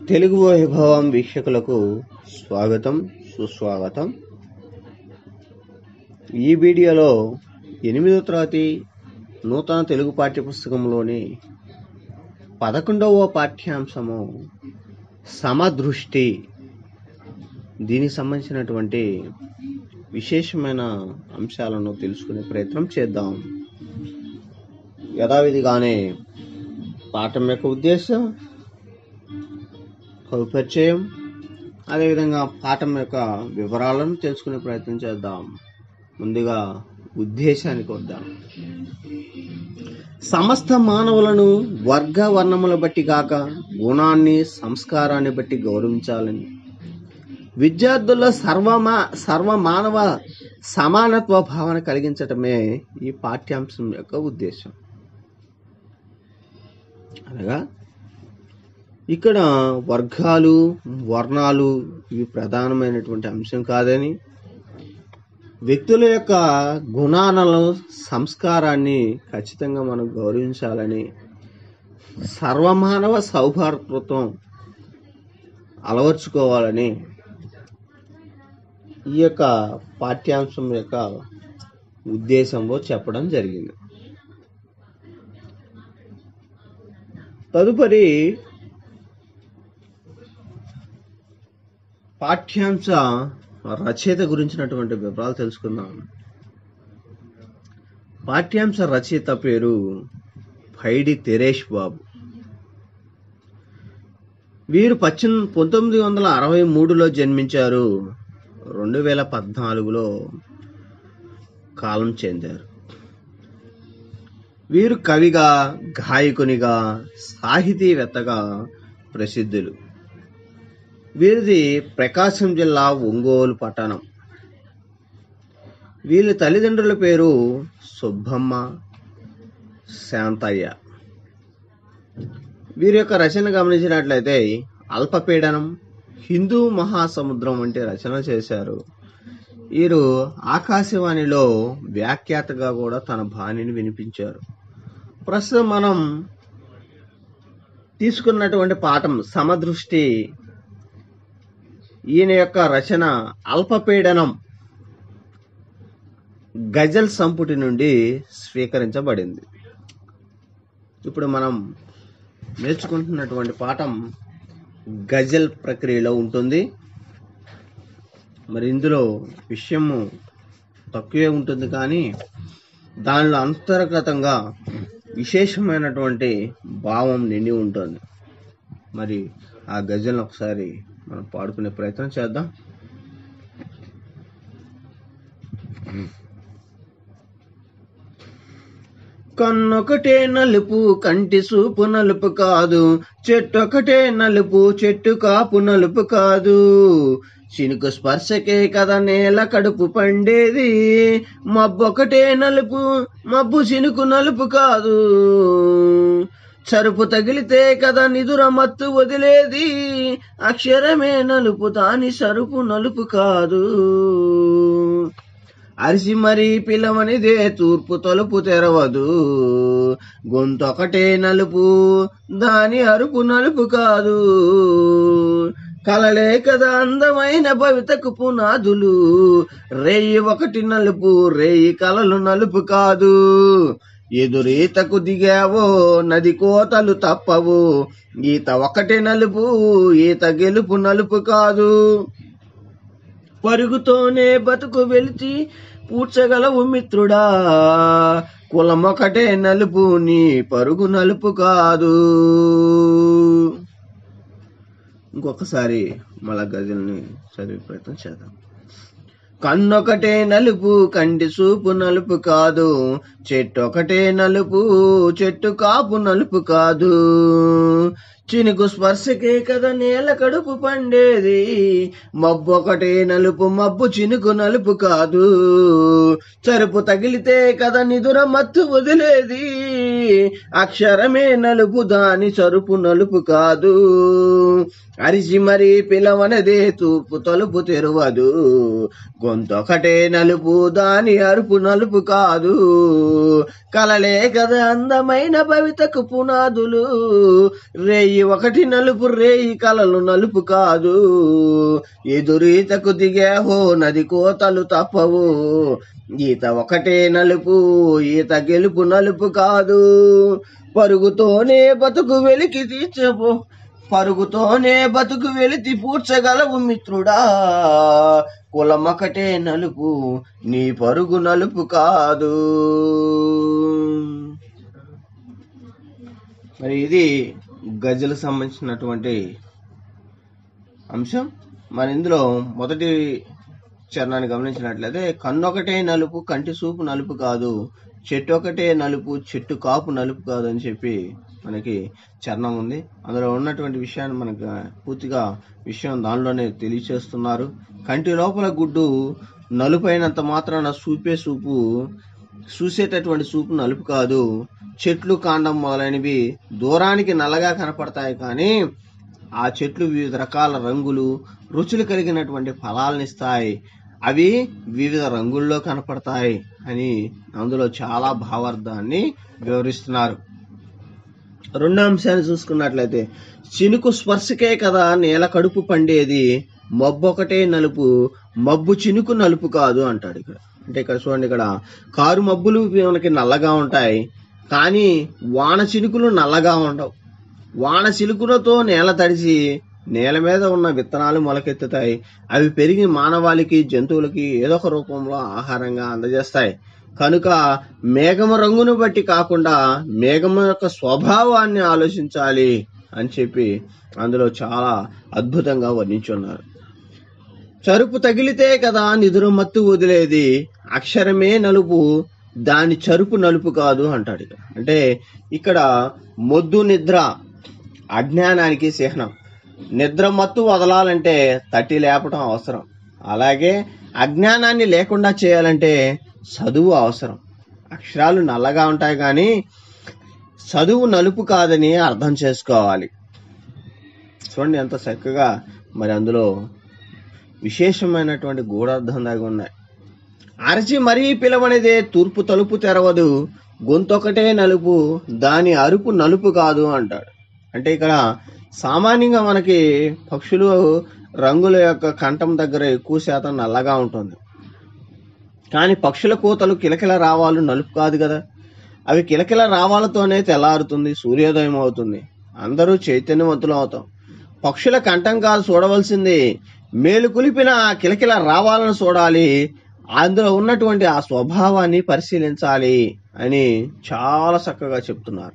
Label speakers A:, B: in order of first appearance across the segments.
A: తెలుగు వైభవం వీక్షకులకు స్వాగతం సుస్వాగతం ఈ వీడియోలో ఎనిమిదో తరగతి నూతన తెలుగు పాఠ్యపుస్తకంలోని పదకొండవ పాఠ్యాంశము సమదృష్టి దీనికి సంబంధించినటువంటి విశేషమైన అంశాలను తెలుసుకునే ప్రయత్నం చేద్దాం యథావిధిగానే పాఠం యొక్క ఉద్దేశం కవి పరిచయం అదేవిధంగా పాఠం యొక్క వివరాలను తెలుసుకునే ప్రయత్నం చేద్దాం ముందుగా ఉద్దేశానికి వద్దాం సమస్త మానవులను వర్గ వర్ణముల బట్టి కాక గుణాన్ని సంస్కారాన్ని బట్టి గౌరవించాలని విద్యార్థుల్లో సర్వమా సర్వ మానవ సమానత్వ భావన కలిగించటమే ఈ పాఠ్యాంశం యొక్క ఉద్దేశం అనగా ఇక్కడ వర్గాలు వర్ణాలు ఇవి ప్రధానమైనటువంటి అంశం కాదని వ్యక్తుల యొక్క గుణాలను సంస్కారాన్ని ఖచ్చితంగా మనం గౌరవించాలని సర్వమానవ సౌభాతృత్వం అలవర్చుకోవాలని ఈ యొక్క పాఠ్యాంశం యొక్క ఉద్దేశంలో చెప్పడం జరిగింది తదుపరి పాఠ్యాంశ రచయిత గురించినటువంటి వివరాలు తెలుసుకుందాం పాఠ్యాంశ రచయిత పేరు పైడి తెరేష్ బాబు వీరు పచ్చిన్ పంతొమ్మిది వందల అరవై మూడులో జన్మించారు రెండు వేల పద్నాలుగులో కాలం చెందారు వీరు కవిగా గాయకునిగా సాహితీవేత్తగా ప్రసిద్ధులు వీరిది ప్రకాశం జిల్లా ఒంగోలు పట్టణం వీళ్ళ తల్లిదండ్రుల పేరు సుబ్బమ్మ శాంతయ్య వీరి యొక్క రచన గమనించినట్లయితే అల్పపీడనం హిందూ మహాసముద్రం వంటి రచన చేశారు వీరు ఆకాశవాణిలో వ్యాఖ్యాతగా కూడా తన బాణిని వినిపించారు ప్రస్తుతం మనం తీసుకున్నటువంటి పాఠం సమదృష్టి ఈయన యొక్క రచన అల్పపీడనం గజల్ సంపుటి నుండి స్వీకరించబడింది ఇప్పుడు మనం నేర్చుకుంటున్నటువంటి పాఠం గజల్ ప్రక్రియలో ఉంటుంది మరి ఇందులో విషయము తక్కువే ఉంటుంది కానీ దానిలో అంతర్గతంగా విశేషమైనటువంటి భావం నిండి ఉంటుంది మరి ఆ గజల్ని ఒకసారి మనం పాడుకునే ప్రయత్నం చేద్దాం కన్నొకటే నలుపు కంటి సూపు నలుపు కాదు చెట్టొకటే నలుపు చెట్టు కాపు నలుపు కాదు చినుకు స్పర్శకే కదా నేల కడుపు పండేది మబ్బొకటే నలుపు మబ్బు చినుకు నలుపు కాదు చరుపు తగిలితే కదా నిదుర మత్తు వదిలేది అక్షరమే నలుపు తాని సరుపు నలుపు కాదు అరిసి మరీ పిలవనిదే తూర్పు తలుపు తెరవదు గొంతొకటే నలుపు దాని అరుపు నలుపు కాదు కలలే కదా అందమైన భవితకు పునాదులు రేయి ఒకటి నలుపు రేయి కలలు నలుపు కాదు ఎదురీతకు దిగావో నది కోతలు తప్పవు ఈత ఒకటే నలుపు ఈత గెలుపు నలుపు కాదు పరుగుతోనే బతుకు వెలిచి పూడ్చగలవు మిత్రుడా కులమొకటే నలుపు నీ పరుగు నలుపు కాదు ఇంకొకసారి మళ్ళా గజల్ని చదివే ప్రయత్నం చేద్దాం కన్నొకటే నలుపు కంటి చూపు నలుపు కాదు చెట్టు ఒకటే నలుపు చెట్టు కాపు నలుపు కాదు చినుకు స్పర్శకే కదా నేల కడుపు పండేది మబ్బు ఒకటే నలుపు మబ్బు చినుకు నలుపు కాదు చరుపు తగిలితే కదా నిదుర మత్తు వదిలేది అక్షరమే నలుపు దాని చరుపు నలుపు కాదు అరిసి మరి పిలవనదే తూపు తలుపు తెరవదు గొంతొకటే నలుపు దాని అరుపు నలుపు కాదు కలలే కదా అందమైన భవితకు పునాదులు రేయి ఒకటి నలుపు రేయి కలలు నలుపు కాదు ఎదురీతకు దిగాహో నది కోతలు తప్పవు ఈత ఒకటే నలుపు ఈత గెలుపు నలుపు కాదు పరుగుతోనే బతుకు వెలికి తీర్చబో పరుగుతోనే బతుకు వెలితి పూడ్చగలవు మిత్రుడా కులమొకటే నలుపు నీ పరుగు నలుపు కాదు మరి ఇది గజలు సంబంధించినటువంటి అంశం మరి ఇందులో మొదటి చరణాన్ని గమనించినట్లయితే కన్నొకటే నలుపు కంటి చూపు నలుపు కాదు చెట్టు ఒకటే నలుపు చెట్టు కాపు నలుపు కాదు అని చెప్పి మనకి చరణం ఉంది అందులో ఉన్నటువంటి విషయాన్ని మనకు పూర్తిగా విషయం దానిలోనే తెలియచేస్తున్నారు కంటి లోపల గుడ్డు నలుపైనంత మాత్రాన చూపే చూపు చూసేటటువంటి చూపు నలుపు కాదు చెట్లు కాండం మొదలైనవి దూరానికి నల్లగా కనపడతాయి కానీ ఆ చెట్లు వివిధ రకాల రంగులు రుచులు కలిగినటువంటి ఫలాలనిస్తాయి అవి వివిధ రంగుల్లో కనపడతాయి అని అందులో చాలా భావార్థాన్ని వివరిస్తున్నారు రెండో అంశాన్ని చూసుకున్నట్లయితే చినుకు స్పర్శకే కదా నేల కడుపు పండేది మబ్బు ఒకటే నలుపు మబ్బు చినుకు నలుపు కాదు అంటాడు ఇక్కడ అంటే ఇక్కడ చూడండి ఇక్కడ కారు మబ్బులు మనకి నల్లగా ఉంటాయి కానీ వాన చినుకులు నల్లగా ఉండవు వాన చిలుకులతో నేల తడిసి నేల మీద ఉన్న విత్తనాలు మొలకెత్తుతాయి అవి పెరిగి మానవాళికి జంతువులకి ఏదో ఒక రూపంలో ఆహారంగా అందజేస్తాయి కనుక మేఘము రంగును బట్టి కాకుండా మేఘము యొక్క స్వభావాన్ని ఆలోచించాలి అని చెప్పి అందులో చాలా అద్భుతంగా వర్ణించున్నారు చరుపు తగిలితే కదా నిదురు మత్తు వదిలేది అక్షరమే నలుపు దాని చరుపు నలుపు కాదు అంటాడు ఇక్కడ అంటే ఇక్కడ మొద్దు నిద్ర అజ్ఞానానికి చిహ్నం నిద్ర మత్తు వదలాలంటే తట్టి లేపటం అవసరం అలాగే అజ్ఞానాన్ని లేకుండా చేయాలంటే చదువు అవసరం అక్షరాలు నల్లగా ఉంటాయి కానీ చదువు నలుపు కాదని అర్థం చేసుకోవాలి చూడండి ఎంత చక్కగా మరి అందులో విశేషమైనటువంటి గూఢార్థం దాగి ఉన్నాయి అరచి మరీ పిలవనిదే తూర్పు తలుపు తెరవదు గొంతొకటే నలుపు దాని అరుపు నలుపు కాదు అంటాడు అంటే ఇక్కడ సామాన్యంగా మనకి పక్షులు రంగుల యొక్క కంఠం దగ్గర ఎక్కువ శాతం నల్లగా ఉంటుంది కానీ పక్షుల కూతలు కిలకిల రావాలు నలుపు కాదు కదా అవి కిలకిల రావాలతోనే తెల్లారుతుంది సూర్యోదయం అవుతుంది అందరూ చైతన్యవంతులు అవుతాం పక్షుల కంఠం కాదు చూడవలసింది మేలు కులిపిన ఆ కిలకిల రావాలను చూడాలి అందులో ఉన్నటువంటి ఆ స్వభావాన్ని పరిశీలించాలి అని చాలా చక్కగా చెప్తున్నారు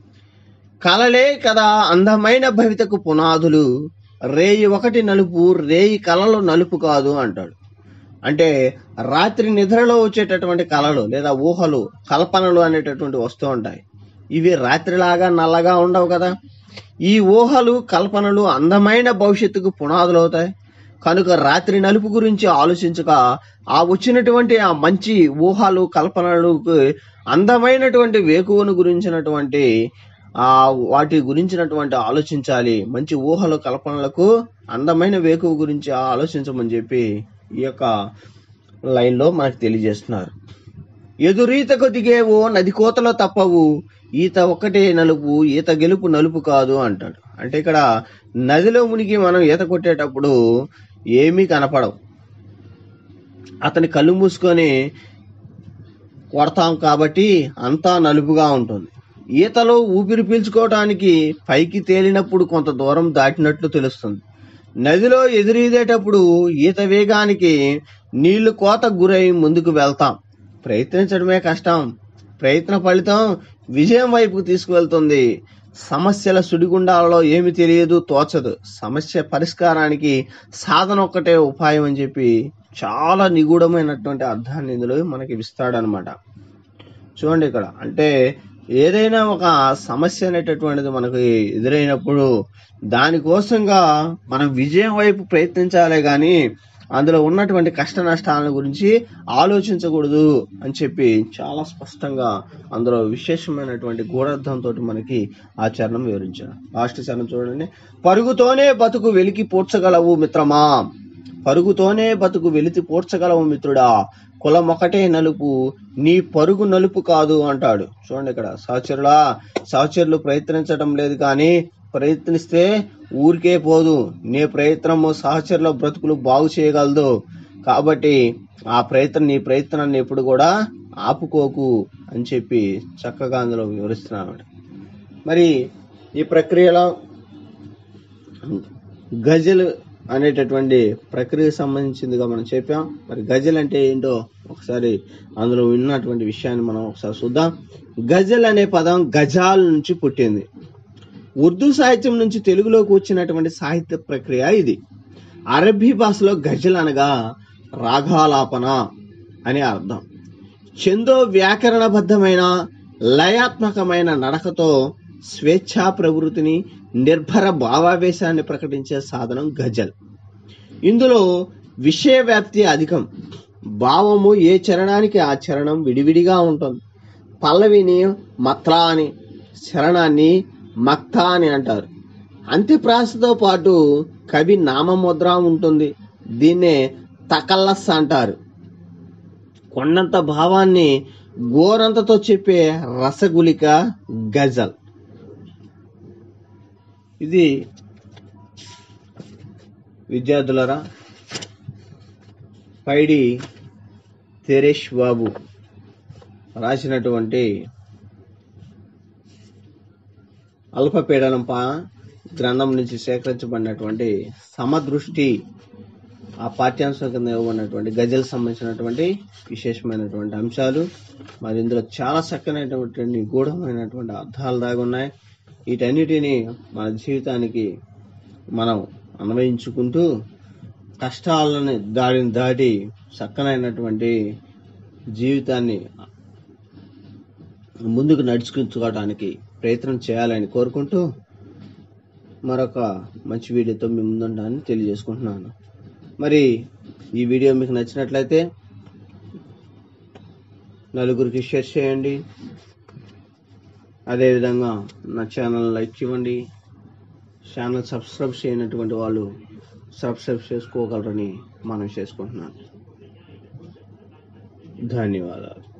A: కలలే కదా అందమైన భవితకు పునాదులు రేయి ఒకటి నలుపు రేయి కలలు నలుపు కాదు అంటాడు అంటే రాత్రి నిద్రలో వచ్చేటటువంటి కళలు లేదా ఊహలు కల్పనలు అనేటటువంటి వస్తూ ఉంటాయి ఇవి రాత్రిలాగా నల్లగా ఉండవు కదా ఈ ఊహలు కల్పనలు అందమైన భవిష్యత్తుకు పునాదులు అవుతాయి కనుక రాత్రి నలుపు గురించి ఆలోచించక ఆ వచ్చినటువంటి ఆ మంచి ఊహలు కల్పనలకు అందమైనటువంటి వేకువను గురించినటువంటి ఆ వాటి గురించినటువంటి ఆలోచించాలి మంచి ఊహలు కల్పనలకు అందమైన వేకువ గురించి ఆలోచించమని చెప్పి ఈ యొక్క లైన్లో మనకు తెలియజేస్తున్నారు ఎదురీతకు దిగేవో నది కోతలో తప్పవు ఈత ఒక్కటే నలుపు ఈత గెలుపు నలుపు కాదు అంటాడు అంటే ఇక్కడ నదిలో మునిగి మనం ఈత కొట్టేటప్పుడు ఏమీ కనపడవు అతని కళ్ళు మూసుకొని కొడతాం కాబట్టి అంతా నలుపుగా ఉంటుంది ఈతలో ఊపిరి పీల్చుకోవటానికి పైకి తేలినప్పుడు కొంత దూరం దాటినట్లు తెలుస్తుంది నదిలో ఎదురీదేటప్పుడు ఈత వేగానికి నీళ్లు కోత గురై ముందుకు వెళ్తాం ప్రయత్నించడమే కష్టం ప్రయత్న ఫలితం విజయం వైపుకు తీసుకువెళ్తుంది సమస్యల సుడిగుండాలలో ఏమి తెలియదు తోచదు సమస్య పరిష్కారానికి సాధన ఒక్కటే ఉపాయం అని చెప్పి చాలా నిగూఢమైనటువంటి అర్థాన్ని ఇందులో మనకి ఇస్తాడనమాట చూడండి ఇక్కడ అంటే ఏదైనా ఒక సమస్య అనేటటువంటిది మనకు ఎదురైనప్పుడు దానికోసంగా మనం విజయం వైపు ప్రయత్నించాలే గాని అందులో ఉన్నటువంటి కష్ట నష్టాల గురించి ఆలోచించకూడదు అని చెప్పి చాలా స్పష్టంగా అందులో విశేషమైనటువంటి గూఢార్థంతో మనకి ఆ చరణం వివరించారు లాస్ట్ చరణం చూడండి పరుగుతోనే బతుకు వెలికి పూడ్చగలవు మిత్రమా పరుగుతోనే బతుకు వెలితి పూడ్చగలవు మిత్రుడా కులం ఒకటే నలుపు నీ పరుగు నలుపు కాదు అంటాడు చూడండి ఇక్కడ సహచరులా సహచరులు ప్రయత్నించడం లేదు కానీ ప్రయత్నిస్తే ఊరికే పోదు నీ ప్రయత్నము సహచరుల బ్రతుకులు బాగు చేయగలదు కాబట్టి ఆ ప్రయత్నం నీ ప్రయత్నాన్ని ఎప్పుడు కూడా ఆపుకోకు అని చెప్పి చక్కగా అందులో వివరిస్తున్నాడు మరి ఈ ప్రక్రియలో గజల్ అనేటటువంటి ప్రక్రియకు సంబంధించిందిగా మనం చెప్పాం మరి గజల్ అంటే ఏంటో ఒకసారి అందులో విన్నటువంటి విషయాన్ని మనం ఒకసారి చూద్దాం గజల్ అనే పదం గజాల్ నుంచి పుట్టింది ఉర్దూ సాహిత్యం నుంచి తెలుగులోకి వచ్చినటువంటి సాహిత్య ప్రక్రియ ఇది అరబ్బీ భాషలో గజల్ అనగా రాగాలాపన అని అర్థం చందో వ్యాకరణబద్ధమైన లయాత్మకమైన నడకతో స్వేచ్ఛా ప్రవృత్తిని నిర్భర భావావేశాన్ని ప్రకటించే సాధనం గజల్ ఇందులో విషయ వ్యాప్తి అధికం భావము ఏ చరణానికి ఆ చరణం విడివిడిగా ఉంటుంది పల్లవిని మత్రా అని చరణాన్ని మక్తా అని అంటారు అంత్యప్రాసతో పాటు కవి నామముద్ర ఉంటుంది దీన్నే తకల్లస్ అంటారు కొండంత భావాన్ని గోరంతతో చెప్పే రసగులిక గజల్ ఇది విద్యార్థులరా పైడి తెరేష్ బాబు రాసినటువంటి అల్పపీడనం పా గ్రంథం నుంచి సేకరించబడినటువంటి సమదృష్టి ఆ పాఠ్యాంశం కింద ఇవ్వబడినటువంటి గజల్ సంబంధించినటువంటి విశేషమైనటువంటి అంశాలు మరి ఇందులో చాలా చక్కనైనటువంటి నిగూఢమైనటువంటి అర్థాలు దాగి ఉన్నాయి వీటన్నిటిని మన జీవితానికి మనం అన్వయించుకుంటూ కష్టాలని దాడిని దాటి చక్కనైనటువంటి జీవితాన్ని ముందుకు నడుచుకుంటుకోవడానికి ప్రయత్నం చేయాలని కోరుకుంటూ మరొక మంచి వీడియోతో మీ ముందుంటానని తెలియజేసుకుంటున్నాను మరి ఈ వీడియో మీకు నచ్చినట్లయితే నలుగురికి షేర్ చేయండి అదేవిధంగా నా ఛానల్ లైక్ ఇవ్వండి ఛానల్ సబ్స్క్రైబ్ చేయనటువంటి వాళ్ళు సబ్స్క్రైబ్ చేసుకోగలరని మనం చేసుకుంటున్నాను ధన్యవాదాలు